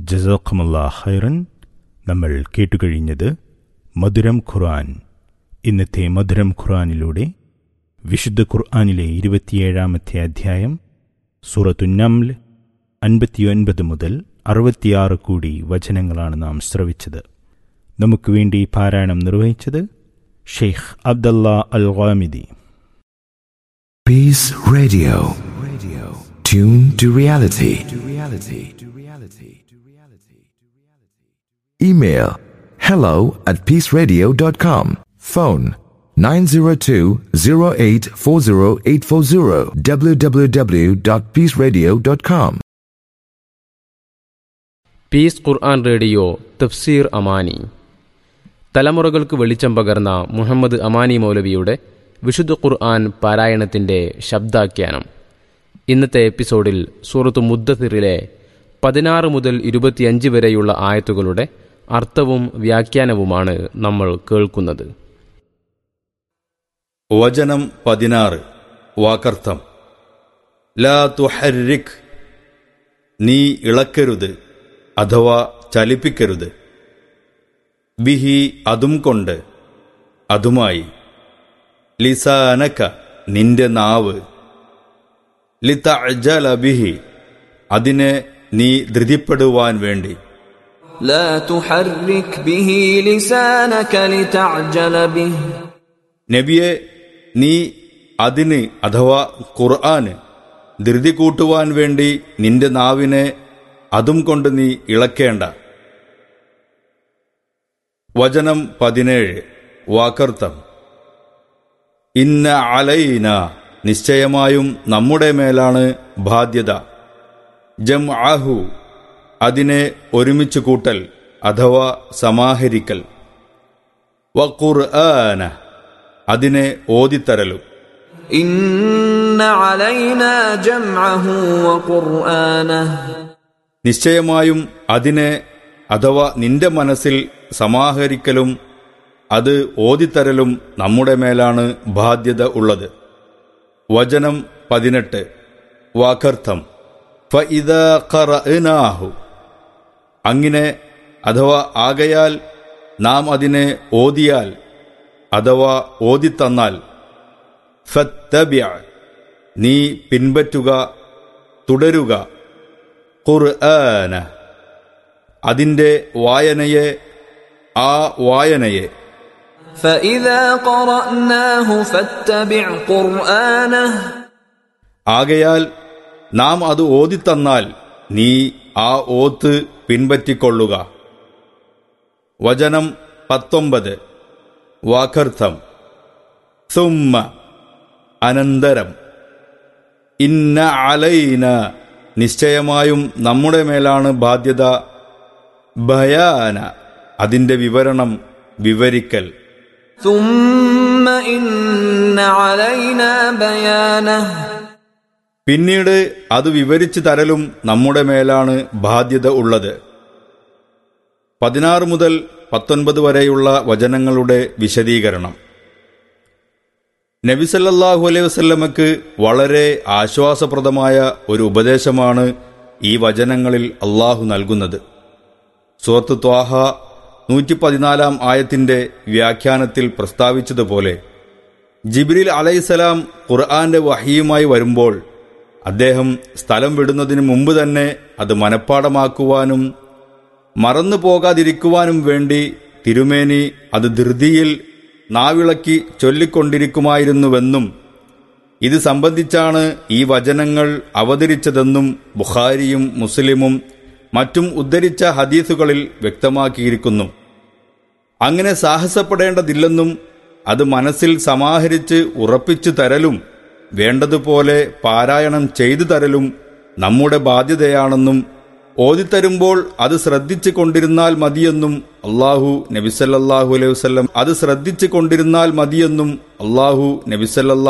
ജസാഖമുല്ല ഖൈറൻ നമ്മൾ കേട്ടുകഴിഞ്ഞത് മധുരം ഖുർആൻ ഇന്നത്തെ മധുരം ഖുർആനിലൂടെ വിശുദ്ധ ഖുർആനിലെ ഇരുപത്തിയേഴാമത്തെ അധ്യായം സൂറത്തുന്നംൽ അൻപത്തിയൊൻപത് മുതൽ അറുപത്തിയാറ് കൂടി വചനങ്ങളാണ് നാം ശ്രവിച്ചത് നമുക്ക് വേണ്ടി പാരായണം നിർവഹിച്ചത് Sheikh Abdallah al Ghamidi Peace Radio. Radio. Tune to reality. To reality. To reality. To reality. Email hello at peaceradio.com. Phone 902-0840840 www.peaceradio.com. Peace Quran radio തഫ്സീർ അമാനി തലമുറകൾക്ക് വെളിച്ചം പകർന്ന മുഹമ്മദ് അമാനി മൗലവിയുടെ വിശുദ്ധ ഖുർആൻ പാരായണത്തിന്റെ ശബ്ദാഖ്യാനം ഇന്നത്തെ എപ്പിസോഡിൽ സൂറത്ത് മുദ്ദത്തിറിലെ പതിനാറ് മുതൽ ഇരുപത്തിയഞ്ച് വരെയുള്ള ആയത്തുകളുടെ അർത്ഥവും വ്യാഖ്യാനവുമാണ് നമ്മൾ കേൾക്കുന്നത് വചനം പതിനാറ് വാക്കർത്ഥം ലാ തുഹരിക് നീ ഇളക്കരുത് അഥവാ ചലിപ്പിക്കരുത് ബിഹി അതും കൊണ്ട് അതുമായി ലിസാനക്ക നിന്റെ നാവ് ലിതഅജല ബിഹി അതിനെ നീ ധൃതിപ്പെടുവാൻ വേണ്ടി لا تحرك به لسانك لتعجل به നബിയെ നീ അതിന് അഥവാ ഖുർആന് ധൃതി കൂട്ടുവാൻ വേണ്ടി നിന്റെ നാവിനെ അതും കൊണ്ട് നീ ഇളക്കേണ്ട വചനം പതിനേഴ് വാക്കർത്ഥം ഇന്ന അലൈന നിശ്ചയമായും നമ്മുടെ മേലാണ് ബാധ്യത ജം ആഹു അതിനെ ഒരുമിച്ച് കൂട്ടൽ അഥവാ സമാഹരിക്കൽ വഖുർആന അതിനെ ഓതിത്തരലും إن علينا جمعه وقرآنه നിശ്ചയമായും അതിനെ അഥവാ നിന്റെ മനസ്സിൽ സമാഹരിക്കലും അത് ഓതിത്തരലും നമ്മുടെ മേലാണ് ബാധ്യത ഉള്ളത് വചനം പതിനെട്ട് വാക്കർത്ഥം ഫഇദ ഖറഅനാഹു അങ്ങനെ അഥവാ ആകയാൽ നാം അതിനെ ഓതിയാൽ അഥവാ ഓതിത്തന്നാൽ ഫത്തബിഅ നീ പിൻപറ്റുക തുടരുക ഖുർആന അതിൻ്റെ വായനയെ ആ വായനയെ فإذا قرأناه فاتبع قرآنه ആകയാൽ നാം അത് ഓതിത്തന്നാൽ നീ ആ ഓത്ത് പിൻപറ്റിക്കൊള്ളുക വചനം പത്തൊമ്പത് വാക്കർത്ഥം സുമ്മ അനന്തരം ഇന്ന അലൈന നിശ്ചയമായും നമ്മുടെ മേലാണ് ബാധ്യത ഭയാന അതിൻ്റെ വിവരണം വിവരിക്കൽ ثم إن علينا بيانه പിന്നീട് അത് വിവരിച്ചു തരലും നമ്മുടെ മേലാണ് ബാധ്യത ഉള്ളത് പതിനാറ് മുതൽ പത്തൊൻപത് വരെയുള്ള വചനങ്ങളുടെ വിശദീകരണം നബിസല്ലാഹു അലൈഹി വസല്ലമക്ക് വളരെ ആശ്വാസപ്രദമായ ഒരു ഉപദേശമാണ് ഈ വചനങ്ങളിൽ അള്ളാഹു നൽകുന്നത് സുഹൃത്ത് ത്വാഹ നൂറ്റി പതിനാലാം ആയത്തിന്റെ വ്യാഖ്യാനത്തിൽ പ്രസ്താവിച്ചതുപോലെ ജിബ്രിൽ അലൈസലാം ഖുർആന്റെ വഹിയുമായി വരുമ്പോൾ അദ്ദേഹം സ്ഥലം വിടുന്നതിന് മുമ്പ് തന്നെ അത് മനഃപ്പാടമാക്കുവാനും മറന്നു പോകാതിരിക്കുവാനും വേണ്ടി തിരുമേനി അത് ധൃതിയിൽ നാവിളക്കി ചൊല്ലിക്കൊണ്ടിരിക്കുമായിരുന്നുവെന്നും ഇത് സംബന്ധിച്ചാണ് ഈ വചനങ്ങൾ അവതരിച്ചതെന്നും ബുഖാരിയും മുസ്ലിമും മറ്റും ഉദ്ധരിച്ച ഹദീസുകളിൽ വ്യക്തമാക്കിയിരിക്കുന്നു അങ്ങനെ സാഹസപ്പെടേണ്ടതില്ലെന്നും അത് മനസ്സിൽ സമാഹരിച്ച് ഉറപ്പിച്ചു തരലും വേണ്ടതുപോലെ പാരായണം ചെയ്തു തരലും നമ്മുടെ ബാധ്യതയാണെന്നും ഓതിത്തരുമ്പോൾ അത് ശ്രദ്ധിച്ചു കൊണ്ടിരുന്നാൽ മതിയെന്നും അള്ളാഹു നബിസല്ലാഹു അലൈഹി വസ്ലം അത് ശ്രദ്ധിച്ചു കൊണ്ടിരുന്നാൽ മതിയെന്നും അള്ളാഹു നബിസല്ലാ